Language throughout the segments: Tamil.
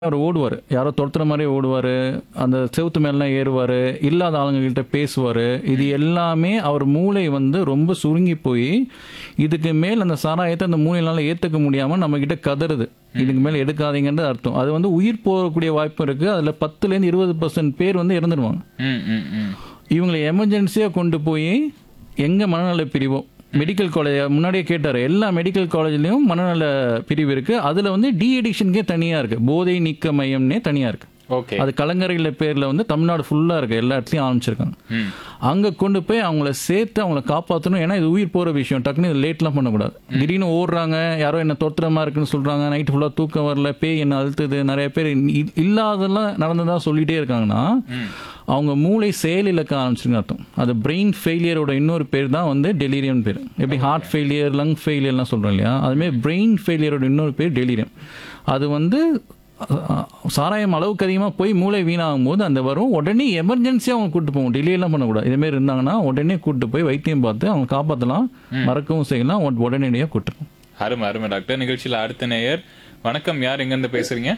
அவர் ஓடுவார் யாரோ துரத்துற மாதிரி ஓடுவார் அந்த செவுத்து மேலாம் ஏறுவார் இல்லாத ஆளுங்ககிட்ட பேசுவார் இது எல்லாமே அவர் மூளை வந்து ரொம்ப சுருங்கி போய் இதுக்கு மேல் அந்த சாராயத்தை அந்த மூளையினால ஏற்றுக்க முடியாமல் நம்மக்கிட்ட கதறுது இதுக்கு மேலே எடுக்காதீங்கன்றது அர்த்தம் அது வந்து உயிர் போகக்கூடிய வாய்ப்பு இருக்குது அதில் பத்துலேருந்து இருபது பர்சன்ட் பேர் வந்து இறந்துடுவாங்க ம் ம் ம் இவங்களை எமர்ஜென்சியாக கொண்டு போய் எங்கே மனநல பிரிவோ மெடிக்கல் காலேஜ் முன்னாடியே கேட்டார் எல்லா மெடிக்கல் காலேஜ்லேயும் மனநல பிரிவு இருக்குது அதில் வந்து டி அடிக்ஷனுக்கே தனியாக இருக்குது போதை நீக்க மையம்னே தனியாக இருக்குது ஓகே அது கலங்கரையில் பேரில் வந்து தமிழ்நாடு ஃபுல்லாக இருக்குது எல்லா இடத்துலையும் ஆரம்பிச்சிருக்காங்க ம் அங்கே கொண்டு போய் அவங்கள சேர்த்து அவங்கள காப்பாற்றணும் ஏன்னா இது உயிர் போகிற விஷயம் டக்குன்னு இது லேட்லாம் பண்ணக்கூடாது திடீர்னு ஓடுறாங்க யாரோ என்ன தோத்திரமா இருக்குன்னு சொல்கிறாங்க நைட்டு ஃபுல்லாக தூக்கம் வரல பேய் என்ன அழுத்துது நிறைய பேர் இ- இல்லாதெல்லாம் நடந்ததா சொல்லிட்டே இருக்காங்கன்னா அவங்க மூளை செயலிழக்க ஆரம்பிச்சிருங்க அர்த்தம் அது பிரெயின் ஃபெயிலியரோட இன்னொரு பேர் தான் வந்து டெலிரியம் பேர் எப்படி ஹார்ட் ஃபெயிலியர் லங் ஃபெயிலியர்லாம் சொல்கிறோம் இல்லையா அதுமாதிரி பிரெயின் ஃபெயிலியரோட இன்னொரு பேர் டெலிரியம் அது வந்து அஹ், சாராயம் அளவுக்கு அதிகமாக போய் மூளை வீணாகும் போது அந்த வரும் உடனே எமர்ஜென்சியாக அவங்க கூட்டு போவோம் டிலேலாம் பண்ணக்கூடாது இதேமாரி இருந்தாங்கன்னா உடனே கூட்டு போய் வைத்தியம் பார்த்து அவங்க காப்பாற்றலாம் மறக்கவும் செய்யலாம் உட- உடனடியாக கூட்டணும் அருமை அருமை டாக்டர் நிகழ்ச்சியில அடுத்த நேயர் வணக்கம் யார் எங்க இருந்து பேசுறீங்க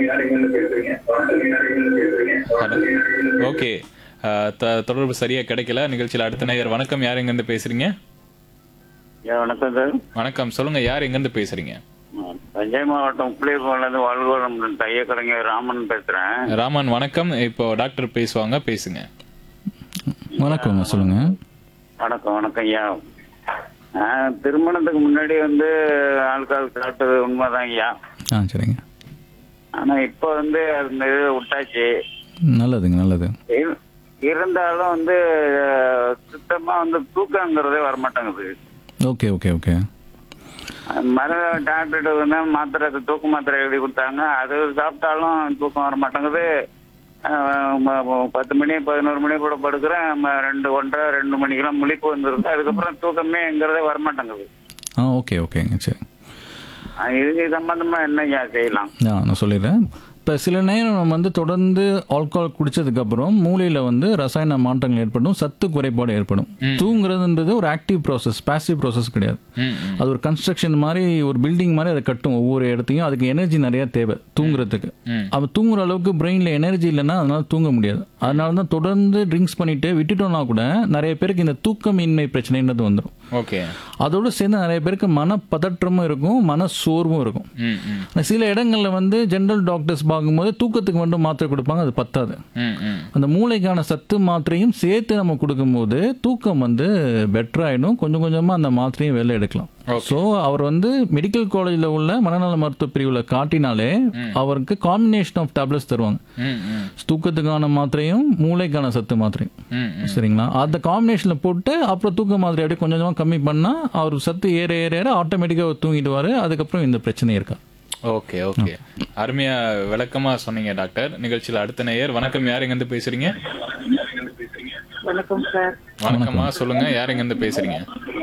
ஓகே தொடர்பு சரியா கிடைக்கல நிகழ்ச்சியில அடுத்த நேயர் வணக்கம் யார் எங்க இருந்து பேசுறீங்க ஐயா வணக்கம் சார் வணக்கம் சொல்லுங்க யார் எங்க இருந்து பேசுறீங்க ம், தஞ்சை மாவட்டம் புளியப்போலேருந்து வாழ்கோளம் தைய கலைஞர் ராமன் பேசுறேன் ராமன் வணக்கம் இப்போ டாக்டர் பேசுவாங்க பேசுங்க வணக்கங்க சொல்லுங்கள் வணக்கம் வணக்கம் ஐயா ஆ, திருமணத்துக்கு முன்னாடி வந்து ஆல்கஹால் சாப்பிட்டது உண்மைதான் ஐயா ஆ சரிங்க ஆனா இப்போ வந்து அந்த இது விட்டாச்சு நல்லதுங்க நல்லது இரு- இருந்தாலும் வந்து அஹ், சுத்தமா வந்து தூக்கங்கிறதே வரமாட்டேங்குது ஓகே ஓகே ஓகே மர டாக்டர் வந்து மாத்திரை தூக்க மாத்திரை எழுதி கொடுத்தாங்க அது சாப்பிட்டாலும் தூக்கம் வர மாட்டேங்குது அஹ் ம- ம- பத்து மணி பதினோரு மணி கூட படுக்கிறேன் ம- ரெண்டு ஒன்றரை ரெண்டு மணிக்கெல்லாம் முழிப்பு வந்துருக்கு அதுக்கப்புறம் தூக்கமேங்கிறதே வர மாட்டேங்குது ஆ ஓகே ஓகேங்க சரி அஹ் இது சம்பந்தமா என்னய்யா செய்யலாம் ஆ நான் சொல்லிடுறேன் இப்போ சில நேரம் நம்ம வந்து தொடர்ந்து ஆல்கஹால் குடிச்சதுக்கப்புறம் மூளையில் வந்து ரசாயன மாற்றங்கள் ஏற்படும் சத்து குறைபாடு ஏற்படும் தூங்குறதுன்றது ஒரு ஆக்டிவ் ப்ராசஸ் பாசிவ் ப்ராசஸ் கிடையாது ம் ம் அது ஒரு கன்ஸ்ட்ரக்ஷன் மாதிரி ஒரு பில்டிங் மாதிரி அதை கட்டும் ஒவ்வொரு இடத்தையும் அதுக்கு எனர்ஜி நிறைய தேவை தூங்குறதுக்கு ம். அவன் தூங்குற அளவுக்கு பிரெயினில் எனர்ஜி இல்லைன்னா அதனால தூங்க முடியாது அதனால தான் தொடர்ந்து ட்ரிங்க்ஸ் பண்ணிட்டு விட்டுட்டோம்னா கூட நிறைய பேருக்கு இந்த தூக்கமின்மை பிரச்சனைன்றது வந்துடும் ஓகே அதோடு சேர்ந்து நிறைய பேருக்கு மன பதற்றமும் இருக்கும் மன சோர்வும் இருக்கும் ம் ம் ஆனா சில இடங்கள்ல வந்து ஜென்ரல் டாக்டர்ஸ் பார்க்கும்போது தூக்கத்துக்கு மட்டும் மாத்திரை கொடுப்பாங்க அது பத்தாது ம் ம் அந்த மூளைக்கான சத்து மாத்திரையும் சேர்த்து நம்ம கொடுக்கும்போது தூக்கம் வந்து பெட்டர் ஆயிடும் கொஞ்சம் கொஞ்சமா அந்த மாத்திரையும் வெளில எடுக்கலாம் ஸோ அவர் வந்து மெடிக்கல் காலேஜில் உள்ள மனநல மருத்துவ பிரிவில் காட்டினாலே அவருக்கு காம்பினேஷன் ஆஃப் டேப்லெட்ஸ் தருவாங்க ம் ம் தூக்கத்துக்கான மாத்திரையும் மூளைக்கான சத்து மாத்திரையும் ம் ம் சரிங்களா அந்த காம்பினேஷனில் போட்டு அப்புறம் தூக்க மாத்திரை அப்படியே கொஞ்சம் கொஞ்சமாக கம்மி பண்ணால் அவர் சத்து ஏற ஏற ஏற ஆட்டோமேட்டிக்காக தூங்கிடுவார் அதுக்கப்புறம் இந்த பிரச்சனை இருக்கா ஓகே ஓகே அருமையா விளக்கமா சொன்னீங்க டாக்டர் நிகழ்ச்சியில அடுத்த நேயர் வணக்கம் யார் எங்க இருந்து பேசுறீங்க வணக்கம் சார் வணக்கம்மா சொல்லுங்க யார் எங்க இருந்து பேசுறீங்க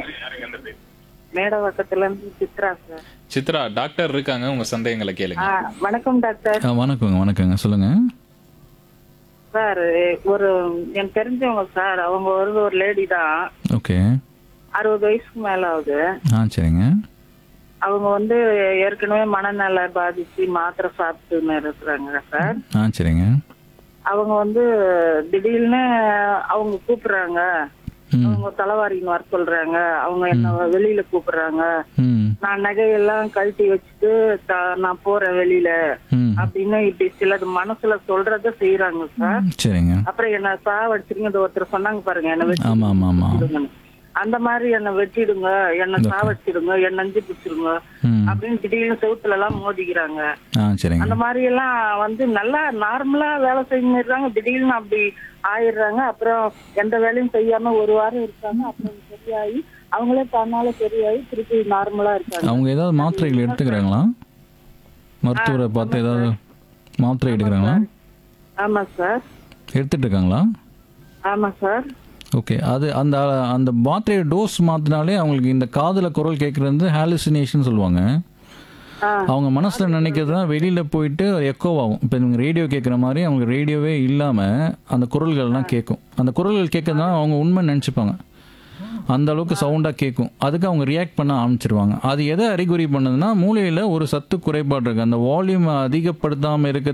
மேடவாக்கத்துல இருந்து சித்ரா சார் சித்ரா டாக்டர் இருக்காங்க உங்க சந்தேகங்களை கேளுங்க ஆ, வணக்கம் டாக்டர் ஆ, வணக்கங்க வணக்கங்க சொல்லுங்கள் சார் ஒரு எனக்கு தெரிஞ்சவங்க சார் அவங்க ஒரு ஒரு லேடி தான் ஓகே அறுபது வயசுக்கு மேல ஆகுது ஆ சரிங்க அவங்க வந்து ஏற்கனவே மனநல பாதிச்சு மாத்திரை சாப்பிட்டுன்னு இருக்கிறாங்க சார் ஆ சரிங்க அவங்க வந்து திடீர்னு அவங்க கூப்பிடுறாங்க ம் அவங்க தலைவாரின்னு வர சொல்றாங்க அவங்க என்ன வெளியில கூப்பிடுறாங்க ம் நான் நகையெல்லாம் கழட்டி வச்சுட்டு த- நான் போறேன் வெளியில ம் அப்படின்னு இப்படி சிலது மனசுல சொல்றத செய்யறாங்க சார் சரிங்க அப்புறம் என்ன சாவடிச்சிருங்க இது ஒருத்தர் சொன்னாங்க பாருங்க என்ன வெட்டி ஆமாம் ஆமாம் ஆமாம் விடுங்கன்னு. அந்த மாதிரி என்ன வெட்டிடுங்க என்ன சாவடிச்சிடுங்க என்ன நஞ்சு பிடிச்சிருங்க ம் அப்படின்னு திடீர்னு செவுத்துல எல்லாம் மோதிக்கிறாங்க ஆ சரிங்க அந்த மாதிரி எல்லாம் வந்து நல்லா நார்மலா வேலை செஞ்சிடுறாங்க திடீர்னு அப்படி ஆயிடுறாங்க அப்புறம் எந்த வேலையும் செய்யாம ஒரு வாரம் இருக்காங்க அப்புறம் சரியாயி அவங்களே தன்னால சரியாயி திருப்பி நார்மலா இருக்காங்க அவங்க ஏதாவது மாத்திரைகள் எடுத்துக்கிறாங்களா மருத்துவரை பார்த்து ஏதாவது மாத்திரை எடுக்கிறாங்களா ஆமா சார் எடுத்துட்டு இருக்காங்களா ஆமா சார் ஓகே அது அந்த அந்த மாத்திரையை டோஸ் மாற்றினாலே அவங்களுக்கு இந்த காதில் குரல் கேட்குறது ஹாலுசினேஷன் சொல்லுவாங்க ஆ. அவங்க மனசில் நினைக்கிறது தான் வெளியில் போயிட்டு எக்கோ ஆகும் இப்போ இவங்க ரேடியோ கேட்குற மாதிரி அவங்க ரேடியோவே இல்லாமல் அந்த குரல்கள்லாம் கேட்கும் அந்த குரல்கள் கேட்கறதுனால அவங்க உண்மை நினச்சிப்பாங்க அந்த அளவுக்கு சவுண்டாக கேட்கும் அதுக்கு அவங்க ரியாக்ட் பண்ண ஆரம்பிச்சிருவாங்க அது எதை அறிகுறி பண்ணுதுன்னா மூளையில் ஒரு சத்து குறைபாடு இருக்குது அந்த வால்யூம் அதிகப்படுத்தாமல் இருக்கிறது